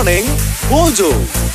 morning Mojo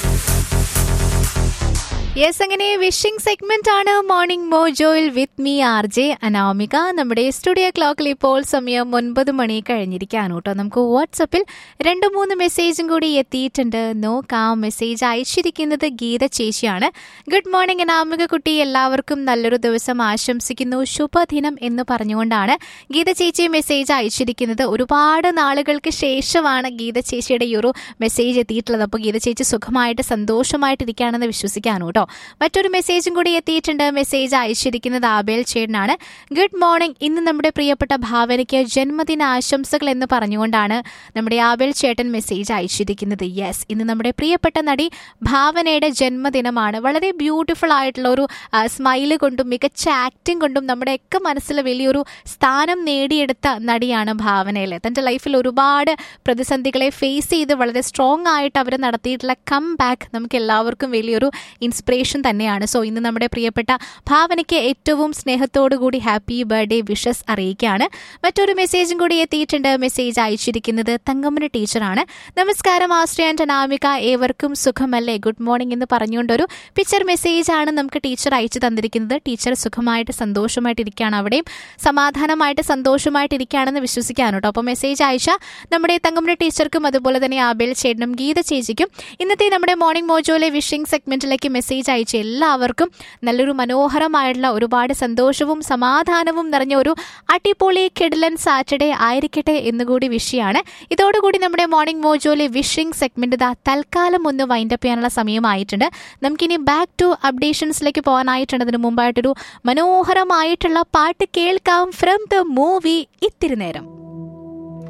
yes അങ്ങനെ wishing segment ആണ് morning മോജോയിൽ with me R J Anamika നമ്മുടെ സ്റ്റുഡിയോ ക്ലോക്കിൽ ഇപ്പോൾ സമയം ഒൻപത് മണി കഴിഞ്ഞിരിക്കുകയാണ് കേട്ടോ നമുക്ക് വാട്സപ്പിൽ രണ്ട് മൂന്ന് മെസ്സേജും കൂടി എത്തിയിട്ടുണ്ട് നോക്കാം മെസ്സേജ് അയച്ചിരിക്കുന്നത് ഗീത ചേച്ചിയാണ് ഗുഡ് മോർണിംഗ് അനാമിക കുട്ടി എല്ലാവർക്കും നല്ലൊരു ദിവസം ആശംസിക്കുന്നു ശുഭദിനം എന്ന് പറഞ്ഞുകൊണ്ടാണ് ഗീത ചേച്ചി മെസ്സേജ് അയച്ചിരിക്കുന്നത് ഒരുപാട് നാളുകൾക്ക് ശേഷമാണ് ഗീത ചേച്ചിയുടെ ഈ ഒരു മെസ്സേജ് എത്തിയിട്ടുള്ളത് അപ്പോൾ ഗീത ചേച്ചി സുഖമായിട്ട് സന്തോഷമായിട്ടിരിക്കുകയാണെന്ന് വിശ്വസിക്കാനു കേട്ടോ മറ്റൊരു മെസ്സേജും കൂടി എത്തിയിട്ടുണ്ട് മെസ്സേജ് അയച്ചിരിക്കുന്നത് ആബേൽ ചേട്ടനാണ് ഗുഡ് മോർണിംഗ് ഇന്ന് നമ്മുടെ പ്രിയപ്പെട്ട ഭാവനയ്ക്ക് ജന്മദിന ആശംസകൾ എന്ന് പറഞ്ഞുകൊണ്ടാണ് നമ്മുടെ ആബേൽ ചേട്ടൻ മെസ്സേജ് അയച്ചിരിക്കുന്നത് യെസ് ഇന്ന് നമ്മുടെ പ്രിയപ്പെട്ട നടി ഭാവനയുടെ ജന്മദിനമാണ് വളരെ ബ്യൂട്ടിഫുൾ ആയിട്ടുള്ള ഒരു സ്മൈല് കൊണ്ടും മികച്ച ആക്ടിംഗ് കൊണ്ടും നമ്മുടെയൊക്കെ മനസ്സിൽ വലിയൊരു സ്ഥാനം നേടിയെടുത്ത നടിയാണ് ഭാവനയിലെ തൻ്റെ ലൈഫിൽ ഒരുപാട് പ്രതിസന്ധികളെ ഫേസ് ചെയ്ത് വളരെ സ്ട്രോങ് ആയിട്ട് അവർ നടത്തിയിട്ടുള്ള കം ബാക്ക് നമുക്ക് എല്ലാവർക്കും വലിയൊരു ഇൻസ്പിറേഷൻ തന്നെയാണ് സോ ഇന്ന് നമ്മുടെ പ്രിയപ്പെട്ട ഭാവനയ്ക്ക് ഏറ്റവും സ്നേഹത്തോടു കൂടി ഹാപ്പി ബർത്ത്ഡേ വിഷസ് അറിയിക്കുകയാണ് മറ്റൊരു മെസ്സേജും കൂടി എത്തിയിട്ടുണ്ട് മെസ്സേജ് അയച്ചിരിക്കുന്നത് തങ്കമ്മന ടീച്ചറാണ് നമസ്കാരം ആശ്രയ ആൻഡ് അനാമിക ഏവർക്കും സുഖമല്ലേ ഗുഡ് മോർണിംഗ് എന്ന് പറഞ്ഞുകൊണ്ടൊരു പിക്ചർ മെസ്സേജ് ആണ് നമുക്ക് ടീച്ചർ അയച്ചു തന്നിരിക്കുന്നത് ടീച്ചർ സുഖമായിട്ട് സന്തോഷമായിട്ട് ഇരിക്കുകയാണ് അവിടെയും സമാധാനമായിട്ട് സന്തോഷമായിട്ട് ഇരിക്കുകയാണെന്ന് വിശ്വസിക്കാണ് കേട്ടോ അപ്പോൾ മെസ്സേജ് അയച്ച നമ്മുടെ തങ്കമ്മന ടീച്ചർക്കും അതുപോലെ തന്നെ ആബേൽ ചേട്ടനും ഗീത ചേച്ചിക്കും ഇന്നത്തെ നമ്മുടെ മോർണിംഗ് മോജോയിലെ വിഷിംഗ് സെഗ്മെന്റിലേക്ക് മെസ്സേജ് അയച്ച എല്ലാവർക്കും നല്ലൊരു മനോഹരമായിട്ടുള്ള ഒരുപാട് സന്തോഷവും സമാധാനവും നിറഞ്ഞ ഒരു അടിപൊളി കിഡലൻ സാറ്റർഡേ ആയിരിക്കട്ടെ എന്നുകൂടി വിഷയമാണ് ഇതോടുകൂടി നമ്മുടെ മോർണിംഗ് മോജോയിലെ വിഷിംഗ് സെഗ്മെന്റ് ഇതാ തൽക്കാലം ഒന്ന് വൈൻഡപ്പ് ചെയ്യാനുള്ള സമയമായിട്ടുണ്ട് നമുക്കിനി ബാക്ക് ടു അപ്ഡേഷൻസിലേക്ക് പോകാനായിട്ടുണ്ട് അതിന് മുമ്പായിട്ടൊരു മനോഹരമായിട്ടുള്ള പാട്ട് കേൾക്കാം ഫ്രം ദ മൂവി ഇത്തിരി നേരം